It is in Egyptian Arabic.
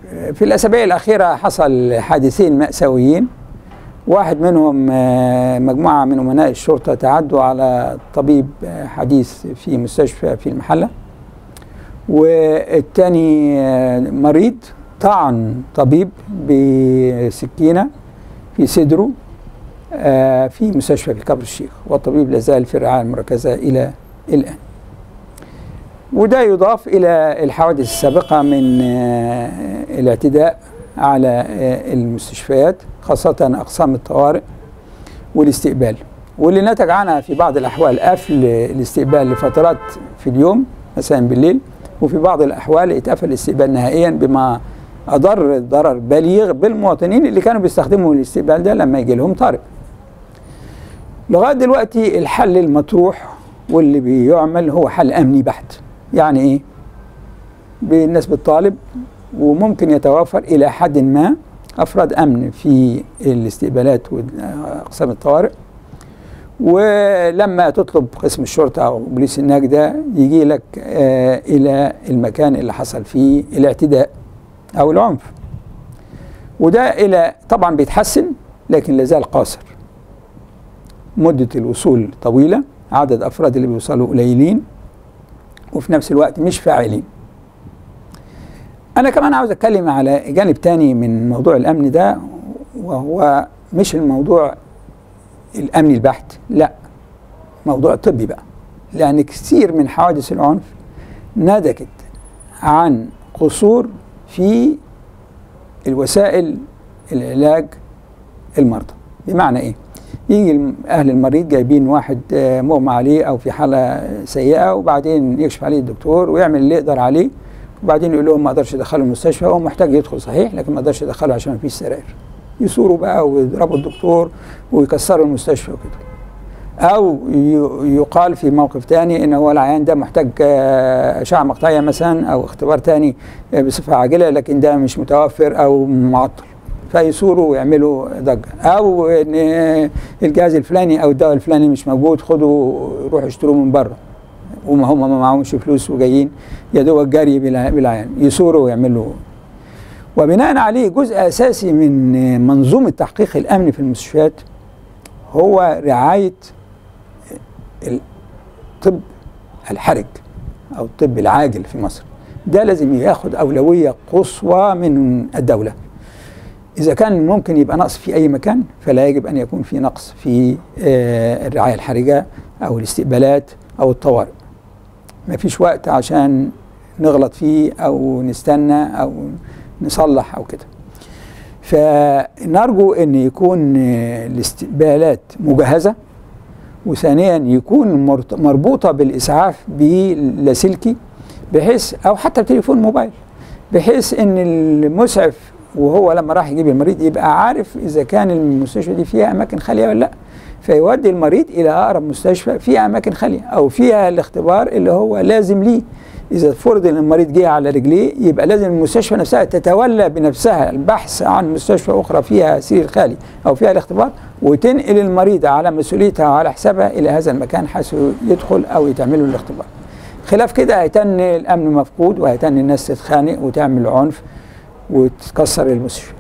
في الأسابيع الأخيرة حصل حادثين مأساويين واحد منهم آه، مجموعة من أمناء الشرطة تعدوا على طبيب آه، حديث في مستشفى في المحلة والتاني آه، مريض طعن طبيب بسكينة في صدره آه، في مستشفى في كفر الشيخ والطبيب لازال في الرعاية المركزة إلى الآن وده يضاف إلى الحوادث السابقة من آه، الاعتداء على آه، المستشفيات خاصة أقسام الطوارئ والاستقبال واللي نتج عنها في بعض الأحوال قفل الاستقبال لفترات في اليوم مثلا بالليل وفي بعض الأحوال اتقفل الاستقبال نهائيا بما أضر ضرر بليغ بالمواطنين اللي كانوا بيستخدموا الاستقبال ده لما يجي لهم طارئ لغاية دلوقتي الحل المطروح واللي بيعمل هو حل أمني بحت يعني إيه؟ بالناس بتطالب وممكن يتوافر إلى حد ما أفراد أمن في الاستقبالات وأقسام الطوارئ ولما تطلب قسم الشرطة أو بوليس النجدة يجي لك آه إلى المكان اللي حصل فيه الاعتداء أو العنف وده إلى طبعا بيتحسن لكن لازال قاصر مدة الوصول طويلة عدد أفراد اللي بيوصلوا قليلين وفي نفس الوقت مش فاعلين أنا كمان عاوز أتكلم على جانب تاني من موضوع الأمن ده وهو مش الموضوع الأمني البحت لا موضوع طبي بقى لأن كثير من حوادث العنف نتجت عن قصور في الوسائل العلاج المرضى بمعنى ايه يجي اهل المريض جايبين واحد آه، مغمى عليه او في حاله سيئه وبعدين يكشف عليه الدكتور ويعمل اللي يقدر عليه وبعدين يقول لهم ما اقدرش ادخله المستشفى هو محتاج يدخل صحيح لكن ما اقدرش ادخله عشان ما فيش سراير يثوروا بقى ويضربوا الدكتور ويكسروا المستشفى وكده او ي- يقال في موقف تاني ان هو العيان ده محتاج آه، اشعه مقطعيه مثلا او اختبار تاني آه، بصفه عاجله لكن ده مش متوفر او معطل فيثوروا ويعملوا ضجه او ان آه، الجهاز الفلاني او الدواء الفلاني مش موجود خدوا روحوا اشتروه من بره وما هم ما معهمش فلوس وجايين يا دوب جري بالع- بالعيان يثوروا ويعملوا وبناء عليه جزء اساسي من آه، منظومه تحقيق الامن في المستشفيات هو رعايه الطب الحرج او الطب العاجل في مصر ده لازم ياخد اولويه قصوى من الدوله اذا كان ممكن يبقى نقص في اي مكان فلا يجب ان يكون في نقص في آه، الرعايه الحرجه او الاستقبالات او الطوارئ ما فيش وقت عشان نغلط فيه او نستنى او نصلح او كده فنرجو ان يكون آه، الاستقبالات مجهزه وثانيا يكون مرت- مربوطه بالاسعاف بلاسلكي بحيث او حتى بتليفون موبايل بحيث ان المسعف وهو لما راح يجيب المريض يبقى عارف اذا كان المستشفى دي فيها اماكن خاليه ولا لا فيودي المريض الى اقرب مستشفى فيها اماكن خاليه او فيها الاختبار اللي هو لازم ليه اذا فرض ان المريض جه على رجليه يبقى لازم المستشفى نفسها تتولى بنفسها البحث عن مستشفى اخرى فيها سرير خالي او فيها الاختبار وتنقل المريض على مسؤوليتها وعلى حسابها الى هذا المكان حيث يدخل او يتعمل له الاختبار خلاف كده هيتن الامن مفقود وهيتن الناس تتخانق وتعمل عنف وتكسر المستشفى